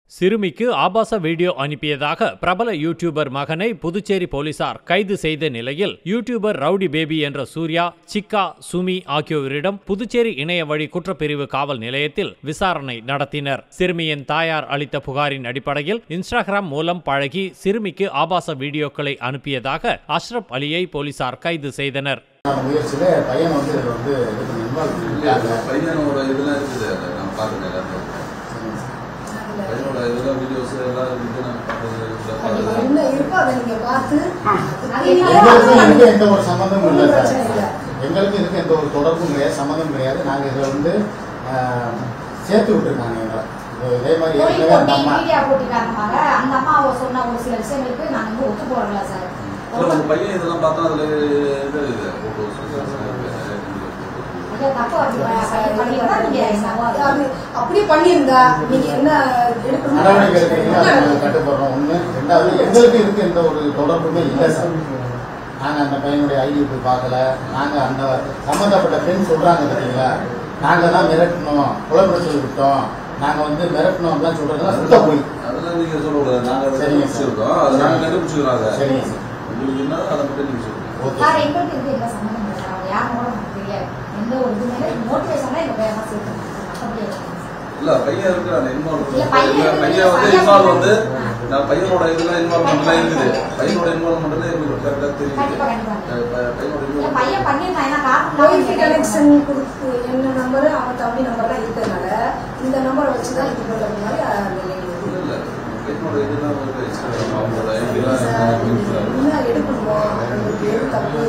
சிறுமிக்கு ஆபாச வீடியோ அனுப்பியதாக பிரபல யூடியூபர் மகனை புதுச்சேரி போலீசார் கைது செய்த நிலையில் யூடியூபர் ரவுடி பேபி என்ற சூர்யா சிக்கா சுமி ஆகியோரிடம் புதுச்சேரி இணைய வழி குற்றப்பிரிவு காவல் நிலையத்தில் விசாரணை நடத்தினர் சிறுமியின் தாயார் அளித்த புகாரின் அடிப்படையில் இன்ஸ்டாகிராம் மூலம் பழகி சிறுமிக்கு ஆபாச வீடியோக்களை அனுப்பியதாக அஷ்ரப் அலியை போலீசார் கைது செய்தனர் முயற்சியில பையன் வந்து இதுல வந்து இன்வால்வ் பண்ணிட்டாங்க பையனோட இதெல்லாம் இருக்குது அதை நான் பார்த்துட்டேன் எல்லாத்தையும் பையனோட இதெல்லாம் வீடியோஸ் எல்லாம் இருக்குது நான் பார்த்தது என்ன இருக்கோ அதை நீங்க பார்த்து அது எங்களுக்கு இல்லாம இதுக்கு எந்த ஒரு சம்மந்தமும் இல்லை ஒண்ணும் சார் பிரச்சனை இல்லை. எங்களுக்கு இதுக்கு எந்த ஒரு தொடர்பும் கிடையாது சம்மந்தம் கிடையாது நாங்க இதுல வந்து ஆஹ், சேர்த்து விட்டுருக்காங்க எங்களை இது இதே மாதிரி மொழி ஏற்கனவே அந்த போட்டி அம்மா மீடியா போட்டி காரணமாக அந்த அம்மா சொன்ன ஒரு சில விஷயங்களுக்கு நாங்க வந்து ஒத்து போறோம்ல சார் இல்லை உங்க பையன் இதெல்லாம் பார்த்தா அதில் இது இருக்குது ஃபோட்டோஸ் அது தப்பு அப்படி பண்ணியிருந்தா நீங்க அது அப்படியே பண்ணியிருந்தா நீங்க என்ன எடுக்கணும் நடவடிக்கை எடுக்கிறீங்க அதை நாங்க கட்டுப்படுறோம் ஒண்ணு ரெண்டாவது எங்களுக்கு இதுக்கு எந்த ஒரு தொடர்புமே இல்லை சார் நாங்க அந்த பையனுடைய ஐடி போய் பார்க்கல நாங்க அந்த சம்மந்தப்பட்ட பெண் சொல்றாங்க பார்த்தீங்களா நாங்க தான் மிரட்டணும் குழப்பம் சொல்லி விட்டோம் நாங்க வந்து மிரட்டணும் அப்படிலாம் சொல்றதுலாம் சுத்த போய் அதெல்லாம் நீங்கள் சொல்லக்கூடாது நாங்கள் அதை சரிங்க சார். கண்டுபிடிச்சிருக்கோம் அதை நாங்கள் கண்டுபிடிச்சிக்கிறோம் அதை சரிங்க சார் உங்களுக்கு என்ன அதை மட்டும் நீங்கள் சொல்லுங்கள் ஓகே சார் எங்களுக்கு இது எந்த சம்மந்தம் இல்லை சார் அவங்க யாரும் கூட நமக்கு தெரியாது எந்த ஒரு இதுமே மோட்டிவேஷனா எங்க பேர் தான் சேர்த்து மற்றபடி எதுவும் இல்லை சார். இல்ல பையன் இருக்கு அந்த இன்வால்வ் இல்ல, பையன் இருக்கு, பையன் வந்து பையன் இன்வால்வ் வந்து ஆ. நான் பையனோட இதெல்லாம் இன்வால்வ்மெண்ட்லாம் இருக்குது பையனோட இன்வால்வ்மெண்ட்ல எங்களுக்கு கரெக்டாக தெரியுது கண்டிப்பா, கண்டிப்பா. அஹ் ப- பையனோட இல்ல, involvement- பையன் பண்ணியிருந்தான் ஏன்னா காரணம் ஒய்ஃபை கனெக்ஷன் கொடுத்து என்ன நம்பரு அவன் தம்பி நம்பர்லாம் இருக்கிறதுனால இந்த நம்பரை வச்சு தான் இது பண்ணுற மாதிரி அந்த lady வந்து இல்ல, இல்ல. பையனோட இதெல்லாம் வந்து Instagram, அவங்களோட ID எல்லாம் சார், நீங்க இருக்குது. என்ன எடுக்கணுமோ உங்களுக்கு எது தப்பு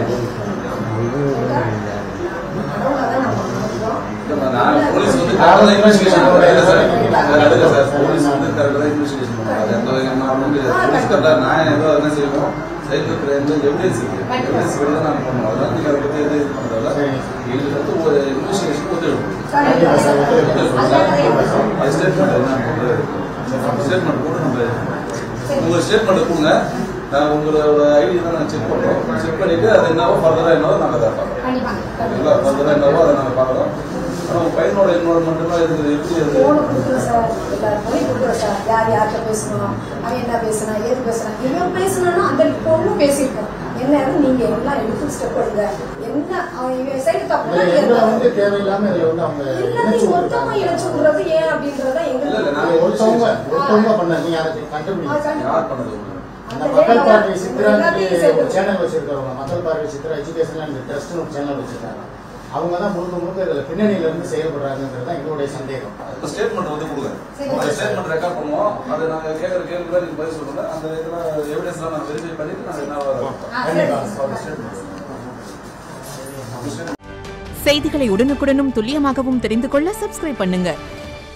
கடவுளை தான் நம்ம நம்புறோம். இல்ல, நான் போலீஸ் வந்து correct ஆ investigation பண்றாங்க சார். அது அடுத்த சார், போலீஸ் வந்து correct ஆ investigation பண்றாங்க. அது எந்த வகையான problem கிடையாது. போலீஸ் correct ஆ நான் ஏதோ என்ன செய்யணும், cyber crime ல evidence இருக்கு. evidence படி தான் நாங்க பண்ணணும். அதெல்லாம் நீங்க அதை பத்தி எதுவும் இது பண்ண தேவையில்ல. சரிங்க. எங்களுக்கு வந்து ஒரு investigation ஒத்துழைப்பு. சார், கண்டிப்பா சார், ஒத்துழைப்பு. அது statement என்ன போட்டு, statement போட்டு நம்ம உங்க ஸ்டேட்மெண்ட் கொடுங்க நான் உங்களோட ஐடி தான் நாங்கள் செக் பண்ணுறோம் செக் பண்ணிட்டு அது என்னவோ ஃபர்தராக என்னவோ நாங்கள் அதை பார்க்குறோம் கண்டிப்பா சரிங்களா ஃபர்தராக என்னவோ அதை நாங்கள் பார்க்குறோம் ஆனால் உங்கள் பையனோட இன்வால்மெண்ட்லாம் இது எப்படி அது போன கொடுக்குறேன் சார் எல்லாருக்குமே கொடுக்குறேன் சார் யார் யார்கிட்ட பேசணும் அவன் என்ன பேசுனா ஏது பேசுனா இவன் பேசுனானா அந்த பொண்ணும் பேசியிருக்கோம் என்ன நீங்க எல்லாம் எடுத்து ஸ்டெப் எடுங்க என்ன அவன் இவன் சைடு தப்பு இதுல எங்களை வந்து தேவையில்லாம இதுல வந்து அவங்க எல்லாத்தையும் இணைச்சு மொத்தமா விட்டுருக்காங்க. இணைச்சு விடுறது ஏன் அப்படின்றத இல்ல, இல்ல, எங்களுக்கு நாங்க ஒருத்தவங்க ஒருத்தவங்க பண்ண நீங்க அதை கண்டுபிடிங்க யார் பண்ணது உங்களுக்கு? அந்த மக்கள் பார்வை சித்ரான்னு ஒரு சேனல் வச்சிருக்கிறவங்க மக்கள் பார்வை சித்ரா எஜுகேஷன் அண்ட் ட்ரஸ்ட்னு ஒரு சேனல் வச்சிருக்காங்க அவங்க தான் முழுக்க முழுக்க இதுல பின்னணியில இருந்து செயல்படுறாங்கிறது தான் எங்களுடைய சந்தேகம் இப்போ ஸ்டேட்மெண்ட் வந்து கொடுங்க சரி. அந்த ஸ்டேட்மெண்ட் ரெக்கார்ட் பண்ணுவோம் அது நாங்கள் கேட்குற கேள்விலாம் நீங்கள் பதில் சொல்லுங்க அந்த இதெல்லாம் எவிடன்ஸ்லாம் நாங்கள் வெரிஃபை பண்ணிட்டு நாங்கள் என்ன ஆ, சரி, கண்டிப்பா. சரி. ஸ்டேட்மெண்ட் செய்திகளை உடனுக்குடனும் துல்லியமாகவும் தெரிந்து கொள்ள சப்ஸ்கிரைப் பண்ணுங்க